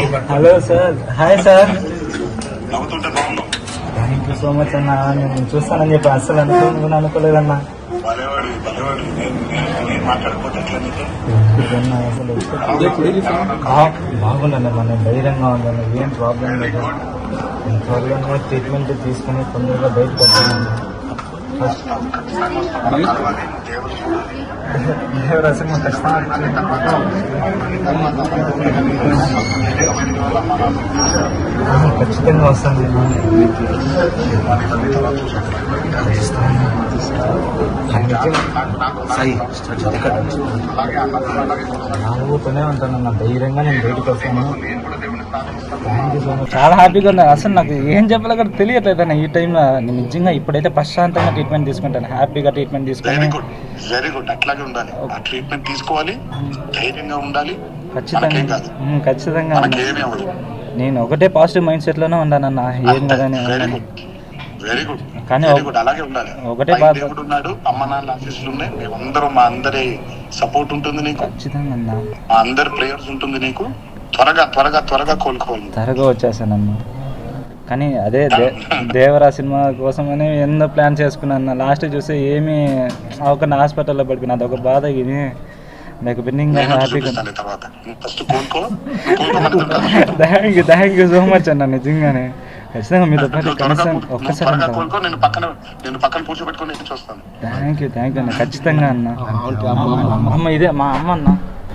Hello sir hi sir నవ్వుతుంటే బాగున్నావు thank you so much అన్న నేను చూస్తానని చెప్పి అస్సలు అనుకో అనుకోలేదన్నా భలేవాడు భలేవాడు నేను నేను- నేను మాట్లాడకపోతే ఎట్లా నీకు ఇదన్నా అసలు బా- బాగుందండి మనం ధైర్యంగా ఉందండి ఏం ప్రాబ్లం లేదు నేను త్వరలోనే ట్రీట్మెంట్ తీసుకుని తొందరగా బయటకు వచ్చానండి ఫస్ట్ కలవాలి దేవుడు చూడాలి దేవరాశి ఖచ్చితంగా ఖచ్చితంగా వస్తుంది నవ్వుతూనే ఉంటానన్న ధైర్యంగా నేను బయటకు వస్తాను థ్యాంక్ యూ సో మచ్ చాలా హ్యాపీగా ఉన్నా అసలు నాకు ఏం చెప్పాలో కూడా తెలియట్లేదు అన్న ఈ టైంలో నేను నిజంగా ఇప్పుడైతే ప్రశాంతంగా ట్రీట్మెంట్ తీసుకుంటాను హ్యాపీగా ట్రీట్మెంట్ వెరీ తీసుకొని గుడ్ వెరీ గుడ్ అట్లాగే ఉండాలి ఆ ట్రీట్మెంట్ తీసుకోవాలి ధైర్యంగా ఉండాలి ఖచ్చితంగా మనకేం కాదు ఉమ్, ఖచ్చితంగా అన్న. మనకేమీ అవ్వదు నేను ఒకటే పాజిటివ్ మైండ్ సెట్ లోనే ఉన్నానన్న ఏం కదని వెరీ గుడ్ వెరీ గుడ్ కానీ వెరీ ఒక- గుడ్ అలాగే ఉండాలి ఒకటే పైన బాధ. దేవుడు ఉన్నాడు అమ్మ నాన్న ఆశీస్సులు ఉన్నాయి మేమందరం మా అందరి సపోర్ట్ ఉంటుంది నీకు ఖచ్చితంగా అన్న మా అందరి ప్రేయర్స్ ఉంటుంది నీకు త్వరగా త్వరగా త్వరగా కోలుకోవాలి త్వరగా వచ్చేసానన్న కానీ అదే దే దేవరా సినిమా కోసమని ఎన్నో ప్లాన్ చేసుకున్నాను లాస్ట్ చూస్తే ఏమీ ఒక హాస్పిటల్లో పడిపోయినా అదొక బాధ ఇది నాకు బిన్నింగ్ నేను హ్యాపీగా చూపిస్తాను తర్వాత ఫస్ట్ కోలుకో కోలుకోమని thank you thank you so much అన్న నిజంగానే ఖచ్చితంగా మీతో పాటు నువ్వు త్వరగా కనీసం కూ- నువ్వు ఒక్కసారి త్వరగా కోలుకో నేను పక్కన నేను పక్కన కూర్చోబెట్టుకొని నేను చూస్తాను థ్యాంక్ యూ థ్యాంక్ యూ అన్న ఖచ్చితంగా అన్న అమ్మ ఇదే మా అమ్మ అన్న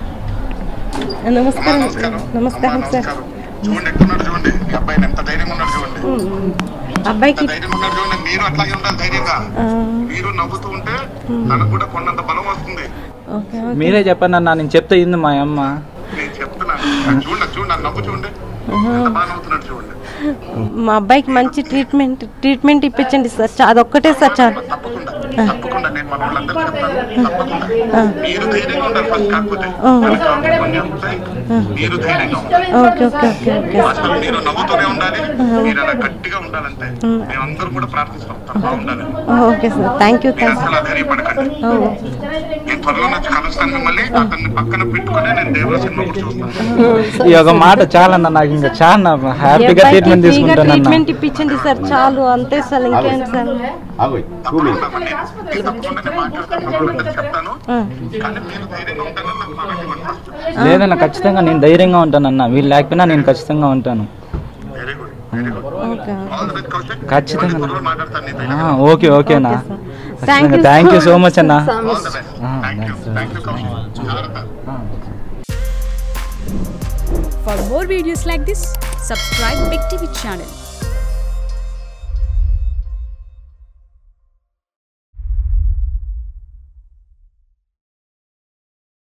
నమస్కారం నమస్కారం నమస్కారం అమ్మా, సార్ నమస్కారం చూడండి ఎక్కడున్నాడు చూడండి మీ అబ్బాయిని ఎంత ధైర్యంగా ఉన్నాడు చూడండి అబ్బాయికి ఎంత ధైర్యంగా ఉన్నాడు చూడండి మీరు అట్లాగే ఉండాలి ధైర్యంగా ఆ, మీరు నవ్వుతూ ఉంటే తనకు కూడా కొండంత బలం వస్తుంది ఓకే ఓకే. మీరే చెప్పండి అన్న నేను చెప్తే ఇంది మా అమ్మ నేను చెప్తున్నాను అది చూడండి చూడండి నన్ను నవ్వు చూడండి ఎంత బాగా నవ్వుతున్నాడు చూడండి మా అబ్బాయికి మంచి ట్రీట్మెంట్ ట్రీట్మెంట్ ఇప్పించండి సార్ చా- అదొక్కటే సార్ చాలు తప్పకుండా తప్పకుండా నేను మన వాళ్ళందరూ చెప్తాను తప్పకుండా మీరు ధైర్యంగా ఉండాలి ఫస్ట్ కాకపోతే మనకి కొన్ని వస్తాయి మీరు ధైర్యంగా ఉండాలి ఓకే ఓకే ఓకే ఓకే అసలు మీరు నవ్వుతూనే ఉండాలి మీరు అలా గట్టిగా ఉండాలంటే మేమందరం కూడా ప్రార్థిస్తాం తను బాగుండాలి ఓకే సార్ థ్యాంక్ యూ మీరు థ్యాంక్ అసలు ధైర్యపడకండి నేను త్వరలో వచ్చి కలుస్తాను మిమ్మల్ని అతన్ని పక్కన పెట్టుకుని నేను దేవుల సినిమా కూడా చూస్తాను ఈ ఒక మాట చాలన్న నాకు ఇంకా చాలా హ్యాపీగా ట్రీట్మెంట్ తీసుకుంటానన్న ట్రీట్మెంట్ ఇప్పించండి సార్ చాలు అంతే సార్ ఇంకేంటి సార్ తప్పకుండా మరి నేను నేను తప్పకుండా నేను మాట్లాడతాను మా వాళ్ళందరికీ చెప్తాను ఆ, కానీ మీరు ధైర్యంగా ఉంటానని నాకు బాగా ఇవ్వండి ఫస్ట్ లేదన్న ఖచ్చితంగా నేను ధైర్యంగా ఉంటానన్న వీళ్ళు లేకపోయినా నేను ఖచ్చితంగా ఉంటాను very good very good okay all the best Kaushik ఖచ్చితంగా. త్వరలో మాట్లాడతాను నీతో ఆ, ఓకే ఓకేనా okay sir. Thank you thank you so so much. Much అన్న all the best thank you thank you Kaushik జాగ్రత్త For more videos like this, subscribe Big TV channel